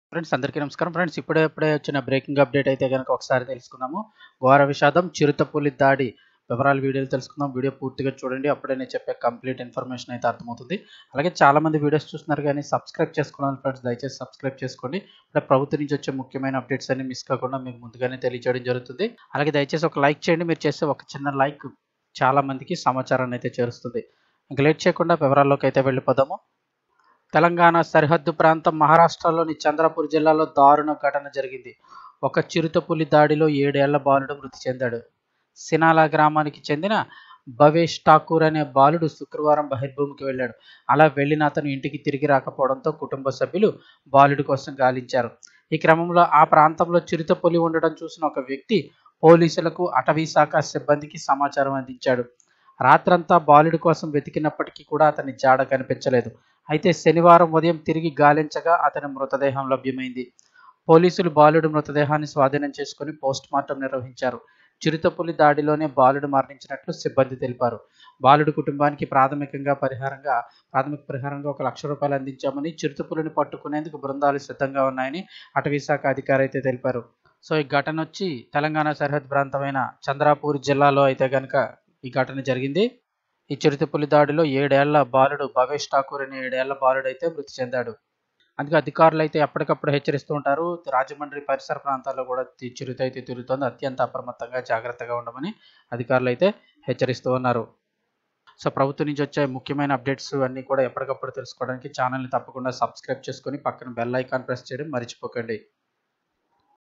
friends అందరికీ నమస్కారం friends ఇప్పుడే ఇప్పుడే వచ్చిన బ్రేకింగ్ అప్డేట్ అయితే కనుక ఒకసారి తెలుసుకుందాము ఘోర విషాదం చిరుతపులి దాడి వివరాలు వీడియోలు తెలుసుకుందాం వీడియో పూర్తిగా చూడండి అప్పుడే నేను చెప్పే కంప్లీట్ ఇన్ఫర్మేషన్ అయితే అర్థమవుతుంది అలాగే చాలా మంది వీడియోస్ చూస్తున్నారు కానీ సబ్స్క్రైబ్ చేసుకోవాలి ఫ్రెండ్స్ దయచేసి సబ్స్క్రైబ్ చేసుకోండి ఇప్పుడు ప్రభుత్వం నుంచి వచ్చే ముఖ్యమైన అప్డేట్స్ అన్ని మిస్ కాకుండా మీకు ముందుగానే తెలియజేయడం జరుగుతుంది అలాగే దయచేసి ఒక లైక్ చేయండి మీరు చేసే ఒక చిన్న లైక్ చాలా మందికి సమాచారాన్ని అయితే చేరుస్తుంది ఇంకా లేట్ చేయకుండా వివరాల్లోకి అయితే వెళ్ళిపోదాము తెలంగాణ సరిహద్దు ప్రాంతం మహారాష్ట్రలోని చంద్రపూర్ జిల్లాలో దారుణ ఘటన జరిగింది ఒక చిరుతపులి దాడిలో ఏడేళ్ల బాలుడు మృతి చెందాడు సినాలా గ్రామానికి చెందిన భవేష్ ఠాకూర్ అనే బాలుడు శుక్రవారం బహిర్భూమికి వెళ్ళాడు అలా వెళ్ళిన అతను ఇంటికి తిరిగి రాకపోవడంతో కుటుంబ సభ్యులు బాలుడి కోసం గాలించారు ఈ క్రమంలో ఆ ప్రాంతంలో చిరుతపులి ఉండడం చూసిన ఒక వ్యక్తి పోలీసులకు అటవీ శాఖ సిబ్బందికి సమాచారం అందించాడు రాత్రంతా బాలుడి కోసం వెతికినప్పటికీ కూడా అతని జాడ కనిపించలేదు అయితే శనివారం ఉదయం తిరిగి గాలించగా అతని మృతదేహం లభ్యమైంది పోలీసులు బాలుడి మృతదేహాన్ని స్వాధీనం చేసుకుని పోస్ట్ మార్టం నిర్వహించారు చిరుతపులి దాడిలోనే బాలుడు మరణించినట్లు సిబ్బంది తెలిపారు బాలుడి కుటుంబానికి ప్రాథమికంగా పరిహారంగా ప్రాథమిక పరిహారంగా ఒక లక్ష రూపాయలు అందించామని చిరుతపులిని పట్టుకునేందుకు బృందాలు సిద్ధంగా ఉన్నాయని అటవీ శాఖ అధికారి అయితే తెలిపారు సో ఈ ఘటన వచ్చి తెలంగాణ సరిహద్దు ప్రాంతమైన చంద్రాపూర్ జిల్లాలో అయితే కనుక ఈ ఘటన జరిగింది ఈ చిరుతపులి దాడిలో ఏడేళ్ల బాలుడు భవేష్ ఠాకూర్ అనే ఏడేళ్ల బాలుడు అయితే మృతి చెందాడు అందుకే అధికారులు అయితే ఎప్పటికప్పుడు హెచ్చరిస్తూ ఉంటారు రాజమండ్రి పరిసర ప్రాంతాల్లో కూడా తి- చిరుత అయితే తిరుగుతోంది అత్యంత అప్రమత్తంగా జాగ్రత్తగా ఉండమని అధికారులు అయితే హెచ్చరిస్తూ ఉన్నారు సో ప్రభుత్వం నుంచి వచ్చే ముఖ్యమైన అప్డేట్స్ అన్నీ కూడా ఎప్పటికప్పుడు తెలుసుకోవడానికి ఛానల్ని తప్పకుండా సబ్స్క్రైబ్ చేసుకొని పక్కన బెల్ ఐకాన్ ప్రెస్ చేయడం మర్చిపోకండి